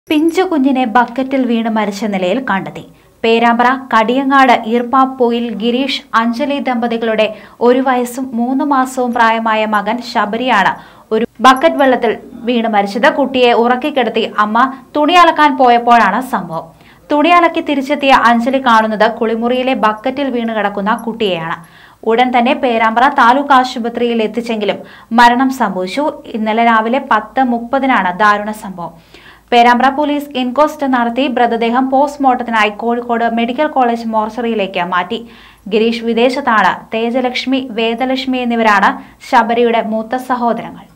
പിഞ്ചു കുഞ്ഞിനെ ബക്കറ്റിൽ വീണ് മരിച്ച നിലയിൽ കണ്ടെത്തി പേരാമ്പ്ര കടിയങ്ങാട് ഈർപ്പാപ്പൊയിൽ ഗിരീഷ് അഞ്ജലി ദമ്പതികളുടെ ഒരു വയസ്സും മൂന്ന് മാസവും പ്രായമായ മകൻ ശബരിയാണ് ഒരു ബക്കറ്റ് വെള്ളത്തിൽ വീണ് മരിച്ചത് കുട്ടിയെ ഉറക്കിക്കിടത്തി അമ്മ തുണി അലക്കാൻ പോയപ്പോഴാണ് സംഭവം തുണി അലക്കി തിരിച്ചെത്തിയ അഞ്ജലി കാണുന്നത് കുളിമുറിയിലെ ബക്കറ്റിൽ വീണ് കിടക്കുന്ന കുട്ടിയെയാണ് ഉടൻ തന്നെ പേരാമ്പ്ര താലൂക്ക് ആശുപത്രിയിൽ എത്തിച്ചെങ്കിലും മരണം സംഭവിച്ചു ഇന്നലെ രാവിലെ പത്ത് മുപ്പതിനാണ് ദാരുണ സംഭവം പേരാമ്പ്ര പോലീസ് ഇൻക്വസ്റ്റ് നടത്തി മൃതദേഹം പോസ്റ്റ്മോർട്ടത്തിനായി കോഴിക്കോട് മെഡിക്കൽ കോളേജ് മോർച്ചറിയിലേക്ക് മാറ്റി ഗിരീഷ് വിദേശത്താണ് തേജലക്ഷ്മി വേദലക്ഷ്മി എന്നിവരാണ് ശബരിയുടെ മൂത്ത സഹോദരങ്ങൾ